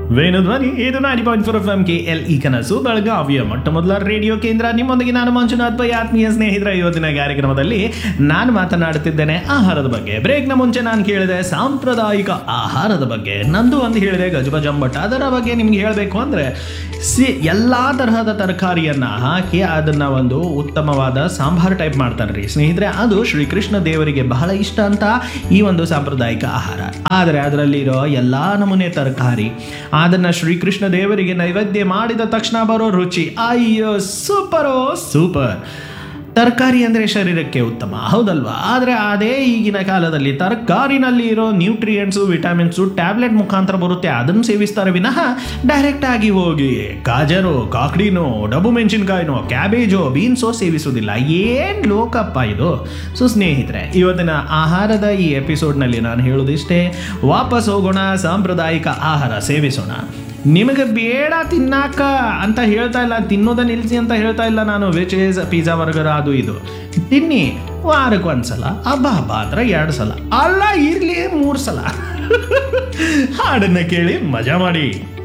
ವೇಣುಧ್ವನಿ ಇದು ninety point four F M K L E ಕನಸು ಬೆಳಗಾವಿಯ ಮೊಟ್ಟ ಮೊದಲ ರೇಡಿಯೋ ಕೇಂದ್ರ ನಿಮ್ಮೊಂದಿಗೆ ನಾನು ಮಂಜುನಾಥ್ ಪೈ ಆತ್ಮೀಯ ಸ್ನೇಹಿತರ ಇವತ್ತಿನ ಕಾರ್ಯಕ್ರಮದಲ್ಲಿ ನಾನು ಮಾತನಾಡುತ್ತಿದ್ದೇನೆ ಆಹಾರದ ಬಗ್ಗೆ ಬ್ರೇಕ್ನ ಮುಂಚೆ ನಾನು ಕೇಳಿದೆ ಸಾಂಪ್ರದಾಯಿಕ ಆಹಾರದ ಬಗ್ಗೆ ನಂದು ಒಂದು ಹೇಳಿದೆ ಗಜಬಜಂಬಟ್ ಅದರ ಬಗ್ಗೆ ನಿಮ್ಗೆ ಹೇಳಬೇಕು ಅಂದರೆ ಸಿ ಎಲ್ಲ ತರಹದ ತರಕಾರಿಯನ್ನು ಹಾಕಿ ಅದನ್ನು ಒಂದು ಉತ್ತಮವಾದ ಸಾಂಬಾರ್ ಟೈಪ್ ಮಾಡ್ತಾರೆ ರೀ ಸ್ನೇಹಿತರೆ ಅದು ಶ್ರೀಕೃಷ್ಣ ದೇವರಿಗೆ ಬಹಳ ಇಷ್ಟ ಅಂತ ಈ ಒಂದು ಸಾಂಪ್ರದಾಯಿಕ ಆಹಾರ ಆದರೆ ಅದರಲ್ಲಿರೋ ಎಲ್ಲ ನಮೂನೆ ತರಕಾರಿ ಅದನ್ನು ಶ್ರೀಕೃಷ್ಣ ದೇವರಿಗೆ ನೈವೇದ್ಯ ಮಾಡಿದ ತಕ್ಷಣ ಬರೋ ರುಚಿ ಅಯ್ಯೋ ಸೂಪರೋ ಸೂಪರ್ ತರಕಾರಿ ಅಂದರೆ ಶರೀರಕ್ಕೆ ಉತ್ತಮ ಹೌದಲ್ವಾ ಆದರೆ ಅದೇ ಈಗಿನ ಕಾಲದಲ್ಲಿ ತರಕಾರಿನಲ್ಲಿ ಇರೋ ನ್ಯೂಟ್ರಿಯೆಂಟ್ಸು ವಿಟಮಿನ್ಸು ಟ್ಯಾಬ್ಲೆಟ್ ಮುಖಾಂತರ ಬರುತ್ತೆ ಅದನ್ನು ಸೇವಿಸ್ತಾರೆ ವಿನಃ ಡೈರೆಕ್ಟ್ ಆಗಿ ಹೋಗಿ ಗಾಜರು ಕಾಕಡಿನೋ ಡಬ್ಬು ಮೆಣಸಿನ್ಕಾಯಿನೋ ಕ್ಯಾಬೇಜೋ ಬೀನ್ಸೋ ಸೇವಿಸೋದಿಲ್ಲ ಏನು ಲೋಕಪ್ಪ ಇದು ಸೊ ಸ್ನೇಹಿತರೆ ಇವತ್ತಿನ ಆಹಾರದ ಈ ಎಪಿಸೋಡ್ನಲ್ಲಿ ನಾನು ಹೇಳೋದಿಷ್ಟೇ ವಾಪಸ್ ಹೋಗೋಣ ಸಾಂಪ್ರದಾಯಿಕ ಆಹಾರ ಸೇವಿಸೋಣ ನಿಮಗೆ ಬೇಡ ತಿನ್ನಾಕ ಅಂತ ಹೇಳ್ತಾ ಇಲ್ಲ ತಿನ್ನೋದ ನಿಲ್ಲಿಸಿ ಅಂತ ಹೇಳ್ತಾ ಇಲ್ಲ ನಾನು ವೆಜ್ ಪಿಜ್ಜಾ ಬರ್ಗರ್ ಅದು ಇದು ತಿನ್ನಿ ವಾರಕ್ಕೆ ಒಂದ್ಸಲ ಹಬ್ಬ ಹಬ್ಬ ಅಂದ್ರೆ ಎರಡು ಸಲ ಅಲ್ಲ ಇರ್ಲಿ ಮೂರು ಸಲ ಹಾಡನ್ನ ಕೇಳಿ ಮಜಾ ಮಾಡಿ